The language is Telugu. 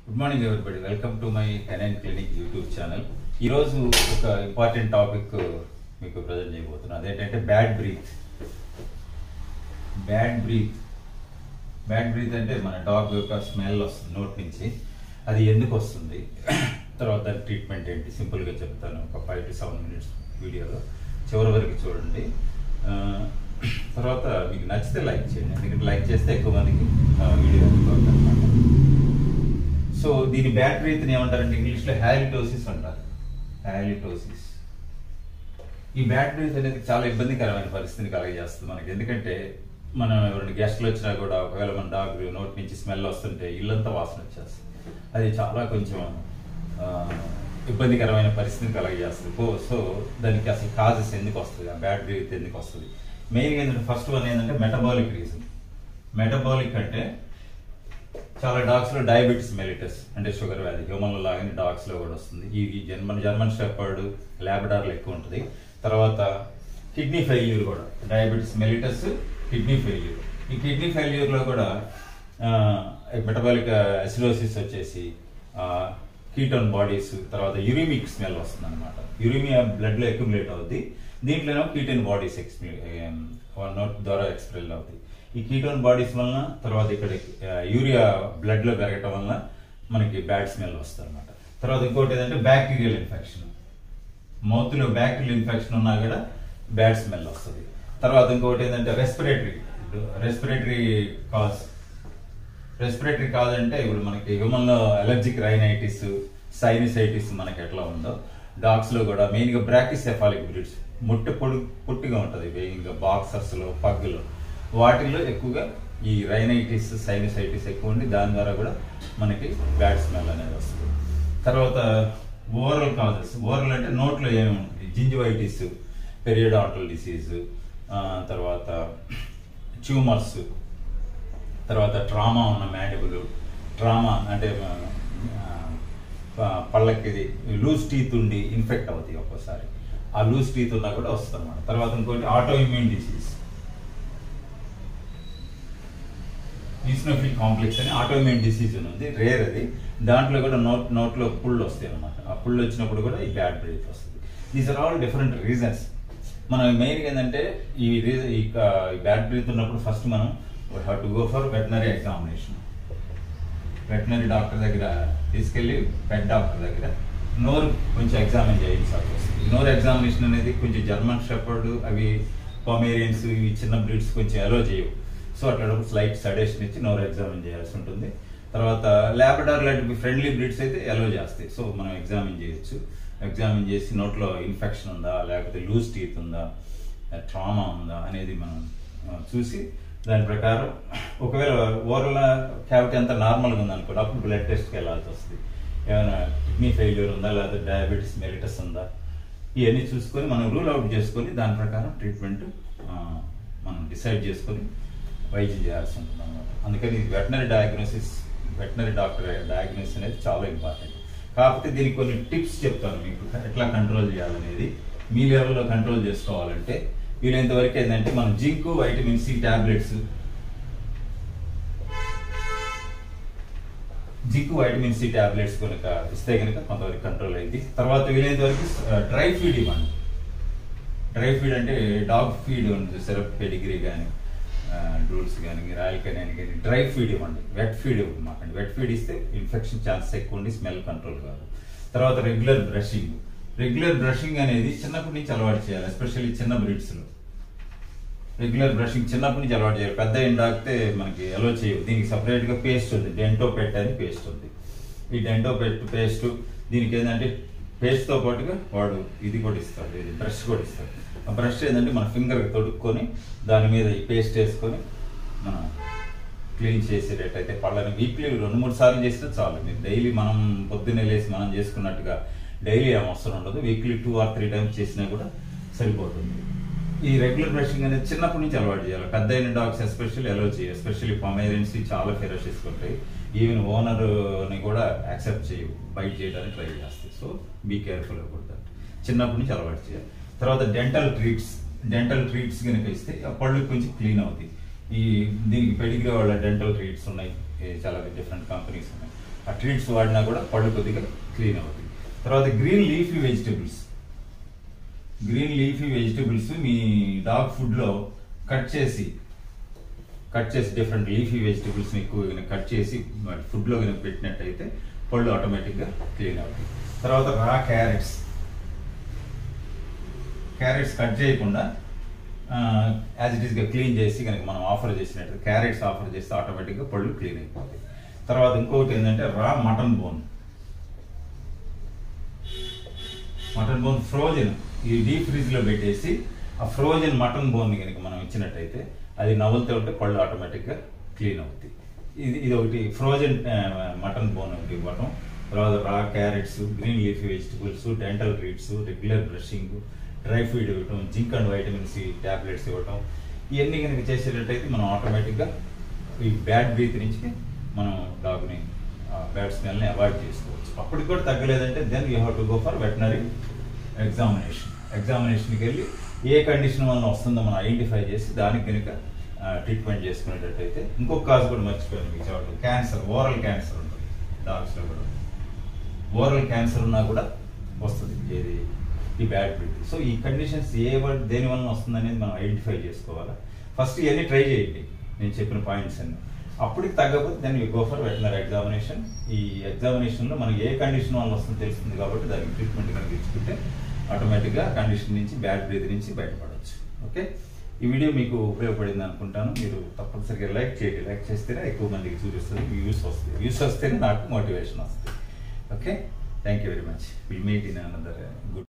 good morning everybody welcome to my canine clinic YouTube channel ఈరోజు ఒక ఇంపార్టెంట్ టాపిక్ మీకు ప్రజెంట్ చేయబోతున్నాను అదేంటంటే bad breath bad breath bad breath అంటే మన డాగ్ యొక్క స్మెల్ వస్తుంది నోట్ నుంచి అది ఎందుకు వస్తుంది తర్వాత దాని ట్రీట్మెంట్ ఏంటి సింపుల్గా చెప్తాను ఒక ఫైవ్ టు సెవెన్ మినిట్స్ వీడియోలో చివరి వరకు చూడండి ఆ, తర్వాత మీకు నచ్చితే లైక్ చేయండి ఎందుకంటే లైక్ చేస్తే ఎక్కువ మందికి ఆ, వీడియో అందుతుంది అనమాట సో దీని బ్యాడ్ బ్రీత్ని ఏమంటారంటే ఇంగ్లీష్లో హ్యాలిటోసిస్ అంటారు హ్యాలిటోసిస్ ఈ బ్యాడ్ బ్రీత్ అనేది చాలా ఇబ్బందికరమైన పరిస్థితిని కలగజేస్తుంది మనకి ఎందుకంటే మనం ఎవరైనా గెస్ట్లు వచ్చినా కూడా ఒకవేళ మన డాగ్ నోటి నుంచి స్మెల్ వస్తుంటే ఇల్లంతా వాసన వచ్చేస్తుంది అది చాలా కొంచెం ఆ, ఇబ్బందికరమైన పరిస్థితిని కలగజేస్తుంది ఓ సో దానికి అసలు కాజెస్ ఎందుకు వస్తుంది ఆ బ్యాడ్ బ్రీత్ ఎందుకు వస్తుంది మెయిన్గా ఏంటంటే ఫస్ట్ వన్ ఏంటంటే మెటబాలిక్ రీజన్ మెటబాలిక్ అంటే చాలా డాగ్స్ లో డయాబెటిస్ మెలిటస్ అంటే షుగర్ వ్యాధి హ్యూమన్ లాగానే డాగ్స్ లో కూడా వస్తుంది ఈ ఈ జర్మన్ జర్మన్ షెపర్డ్ లాబడార్లు ఎక్కువ ఉంటుంది తర్వాత కిడ్నీ ఫెయిల్యూర్ కూడా డయాబెటిస్ మెలిటస్ కిడ్నీ ఫెయిల్యూర్ ఈ కిడ్నీ ఫెయిల్యూర్ లో కూడా మెటబాలిక్ అసిడోసిస్ వచ్చేసి కీటోన్ బాడీస్ తర్వాత యురిమిక్ స్మెల్ వస్తుంది అనమాట యురిమియా బ్లడ్ లో అక్యుములేట్ అవుద్ది దీంట్లోనే కీటోన్ బాడీస్ ఎక్స్ప్లే నోట్ ద్వారా ఎక్స్ప్రెల్ అవుతాయి ఈ కీటోన్ బాడీస్ వలన తర్వాత ఇక్కడ ఆ, యూరియా బ్లడ్ లో పెరగటం వలన మనకి బ్యాడ్ స్మెల్ వస్తుంది అనమాట తర్వాత ఇంకోటి ఏంటంటే బ్యాక్టీరియల్ ఇన్ఫెక్షన్ మౌత్ లో బ్యాక్టీరియల్ ఇన్ఫెక్షన్ ఉన్నా కూడా బ్యాడ్ స్మెల్ వస్తుంది తర్వాత ఇంకోటి ఏంటంటే respiratory respiratory cause respiratory cause అంటే ఇప్పుడు మనకి హ్యూమన్ లో అలర్జిక్ రైనైటిస్ సైనిసైటిస్ మనకి ఎట్లా ఉందో డాగ్స్ లో కూడా మెయిన్ గా బ్రాకిసెఫాలిక్ బ్రీడ్స్ ముట్టె పొడి పొట్టిగా ఉంటది ఇంకా బాక్సర్స్ లో పగ్గులో వాటిల్లో ఎక్కువగా ఈ రైనైటిస్ సైనిసైటిస్ ఎక్కువ ఉండి దాని ద్వారా కూడా మనకి బ్యాడ్ స్మెల్ అనేది వస్తుంది తర్వాత ఓరల్ కాజెస్ ఓరల్ అంటే నోట్లో ఏమి ఉంటుంది జింజివైటిస్ పెరియోడాంటల్ డిసీజ్ తర్వాత ట్యూమర్స్ తర్వాత ట్రామా ఉన్న మ్యాండిబుల్ ట్రామా అంటే ఆ, పళ్ళకి ఇది లూజ్ టీత్ ఉండి ఇన్ఫెక్ట్ అవుతాయి ఒక్కోసారి ఆ లూజ్ టీత్ ఉన్నా కూడా వస్తుంది అన్నమాట తర్వాత ఇంకోటి autoimmune disease eosinophil complex అని ఆటోమియన్ డిసీజ్ ఉంది రేర్ అది దాంట్లో కూడా నోట్ నోట్లో పుళ్ళు వస్తాయి అనమాట ఆ పుళ్ళు వచ్చినప్పుడు కూడా ఈ బ్యాడ్ బ్రీత్ వస్తుంది these are all different reasons మనం మెయిన్ ఏంటంటే ఈ రీజన్ ఈ బ్యాడ్ బ్రీత్ ఉన్నప్పుడు ఫస్ట్ మనం have to go for veterinary examination veterinary doctor దగ్గర తీసుకెళ్ళి పెట్ డాక్టర్ దగ్గర నోరు కొంచెం ఎగ్జామిన్ చేయించాల్సి వస్తుంది నోరు ఎగ్జామినేషన్ అనేది కొంచెం జర్మన్ షెపర్డ్ అవి పామేరియన్స్ ఇవి చిన్న బ్రీడ్స్ కొంచెం అలో చేయవు సో అట్లాంటప్పుడు స్లైట్ సడేషన్ ఇచ్చి నోరు ఎగ్జామిన్ చేయాల్సి ఉంటుంది తర్వాత ల్యాబడార్ లాంటి ఫ్రెండ్లీ బ్రీడ్స్ అయితే అలో చేస్తాయి సో మనం ఎగ్జామిన్ చేయొచ్చు ఎగ్జామిన్ చేసి నోట్లో ఇన్ఫెక్షన్ ఉందా లేకపోతే లూజ్ టీత్ ఉందా ట్రామా ఉందా అనేది మనం ఆ, చూసి దాని ప్రకారం ఒకవేళ ఓరల్ క్యావిటీ అంతా నార్మల్గా ఉందనుకోండి అప్పుడు బ్లడ్ టెస్ట్కి వెళ్ళాల్సి వస్తుంది ఏమైనా కిడ్నీ ఫెయిల్యూర్ ఉందా లేకపోతే డయాబెటీస్ మెలిటస్ ఉందా ఇవన్నీ చూసుకొని మనం రూల్ అవుట్ చేసుకొని దాని ప్రకారం ట్రీట్మెంట్ మనం డిసైడ్ చేసుకొని వైద్యం చేయాల్సి ఉంటుంది అనమాట అందుకని veterinary diagnosis veterinary doctor diagnosis అనేది చాలా ఇంపార్టెంట్ కాకపోతే దీనికి కొన్ని టిప్స్ చెప్తాను మీకు ఎట్లా కంట్రోల్ చేయాలనేది మీ లెవెల్లో కంట్రోల్ చేసుకోవాలంటే వీలైనంత వరకు ఏంటంటే మనం zinc vitamin C tablets zinc vitamin C tablets కనుక ఇస్తే కనుక కొంతవరకు కంట్రోల్ అయింది తర్వాత వీలైనంత వరకు డ్రై ఫీడ్ ఇవ్వండి డ్రై ఫీడ్ అంటే డాగ్ ఫీడ్ ఉంది చూసారా పెడిగ్రీ కానీ రూల్స్ కానీ రాయల్ కెనాన్ కానీ డ్రై ఫీడ్ ఇవ్వండి వెట్ ఫీడ్ ఇవ్వమాకండి వెట్ ఫీడ్ ఇస్తే ఇన్ఫెక్షన్ ఛాన్సెస్ ఎక్కువ ఉండి స్మెల్ కంట్రోల్ కాదు తర్వాత రెగ్యులర్ బ్రషింగ్ రెగ్యులర్ బ్రషింగ్ అనేది చిన్నప్పటి నుంచి అలవాటు చేయాలి ఎస్పెషల్లీ చిన్న బ్రీడ్స్లో రెగ్యులర్ బ్రషింగ్ చిన్నప్పటి నుంచి అలవాటు చేయాలి పెద్ద ఎండ్ ఆగితే మనకి అలో చేయవు దీనికి separate గా పేస్ట్ ఉంది డెంటో పెట్ అని పేస్ట్ ఉంది ఈ డెంటో పెట్ పేస్ట్ దీనికి ఏంటంటే paste తో పాటుగా వాడు ఇది కూడా ఇస్తాడు ఇది బ్రష్ కూడా ఇస్తాడు ఆ బ్రష్ ఏంటంటే మన ఫింగర్ తొడుక్కొని దాని మీద ఈ పేస్ట్ వేసుకొని మనం క్లీన్ చేసేటట్టయితే పళ్ళని వీక్లీ రెండు మూడు సార్లు చేస్తే చాలు మీరు డైలీ మనం పొద్దున్నే లేసి మనం చేసుకున్నట్టుగా డైలీ ఏం అవసరం ఉండదు weekly two or three times చేసినా కూడా సరిపోతుంది ఈ రెగ్యులర్ బ్రషింగ్ అనేది చిన్నప్పటి నుంచి అలవాటు చేయాలి పెద్ద అయిన డాగ్స్ ఎస్పెషల్లీ అలౌ చేయాలి ఎస్పెషల్లీ పమేరియన్స్ చాలా ఫెరోషియస్ ఉంటాయి ఈవెన్ ఓనర్ ని కూడా యాక్సెప్ట్ చేయవు బైట్ చేయడానికి ట్రై చేస్తాయి so be careful about that చిన్నప్పటి నుంచి అలవాటు చేయాలి తర్వాత డెంటల్ ట్రీట్స్ డెంటల్ ట్రీట్స్ కనుక ఇస్తే ఆ పళ్ళు కొంచెం క్లీన్ అవుతాయి ఈ దీనికి పెడిగ్రీ వాళ్ళ డెంటల్ ట్రీట్స్ ఉన్నాయి ఇది చాలా డిఫరెంట్ కంపెనీస్ ఉన్నాయి ఆ ట్రీట్స్ వాడినా కూడా పళ్ళు కొద్దిగా క్లీన్ అవుతుంది తర్వాత green leafy vegetables green leafy vegetables మీ డాగ్ ఫుడ్లో కట్ చేసి కట్ చేసి డిఫరెంట్ లీఫీ వెజిటబుల్స్ ఎక్కువ కట్ చేసి ఫుడ్లో కనుక పెట్టినట్టయితే పళ్ళు ఆటోమేటిక్గా క్లీన్ అవుతాయి తర్వాత రా క్యారెట్స్ క్యారెట్స్ కట్ చేయకుండా యాజ్ ఇట్ ఈస్గా క్లీన్ చేసి కనుక మనం ఆఫర్ చేసినట్టు క్యారెట్స్ ఆఫర్ చేస్తే ఆటోమేటిక్గా పళ్ళు క్లీన్ అయిపోతాయి తర్వాత ఇంకొకటి ఏంటంటే raw mutton bone mutton bone frozen ఈ డీప్ ఫ్రిడ్జ్ లో పెట్టేసి ఆ ఫ్రోజన్ మటన్ బోన్ కనుక మనం ఇచ్చినట్టయితే అది నవ్వులుతూ ఉంటే పళ్ళు ఆటోమేటిక్ గా క్లీన్ అవుతాయి ఇది ఇది ఒకటి ఫ్రోజన్ మటన్ బోన్ ఒకటి ఇవ్వటం తర్వాత raw carrots green leafy vegetables dental treats regular brushing dry feed ఇవ్వటం zinc and vitamin C tablets ఇవ్వటం ఇవన్నీ కనుక చేసేటట్టయితే మనం ఆటోమేటిక్గా ఈ బ్యాడ్ బ్రీత్ నుంచి మనం డాగ్ని బ్యాడ్ స్మెల్ని అవాయిడ్ చేసుకోవచ్చు అప్పటికి కూడా తగ్గలేదంటే then you have to go for veterinary examination ఎగ్జామినేషన్కి వెళ్ళి ఏ కండిషన్ వల్ల వస్తుందో మనం ఐడెంటిఫై చేసి దానికి కనుక ట్రీట్మెంట్ చేసుకునేటట్టయితే ఇంకొక కాజ్ కూడా మర్చిపోయాను మీకు చెప్పడం క్యాన్సర్ ఓరల్ క్యాన్సర్ ఉంటుంది డాగ్స్లో కూడా ఓరల్ క్యాన్సర్ ఉన్నా కూడా వస్తుంది ఏది ఈ బ్యాడ్ బ్రీత్ సో ఈ కండిషన్స్ ఏ వన్ దేని వలన వస్తుంది అనేది మనం ఐడెంటిఫై చేసుకోవాలా ఫస్ట్ ఇవన్నీ ట్రై చేయండి నేను చెప్పిన పాయింట్స్ అన్ని అప్పటికి తగ్గకపోతే దాన్ని గో ఫర్ వెటనరీ ఎగ్జామినేషన్ ఈ ఎగ్జామినేషన్లో మనకి ఏ కండిషన్ వల్ల వస్తుందో తెలుస్తుంది కాబట్టి దానికి ట్రీట్మెంట్ కనుక ఇచ్చుకుంటే ఆటోమేటిక్గా కండిషన్ నుంచి బ్యాడ్ బ్రీత్ నుంచి బయటపడవచ్చు ఓకే ఈ వీడియో మీకు ఉపయోగపడింది అనుకుంటాను మీరు తప్పనిసరిగా లైక్ చేయండి లైక్ చేస్తేనే ఎక్కువ మందికి చూపిస్తుంది వ్యూస్ వస్తుంది వ్యూస్ వస్తేనే నాకు మోటివేషన్ వస్తుంది okay thank you very much will meet in another good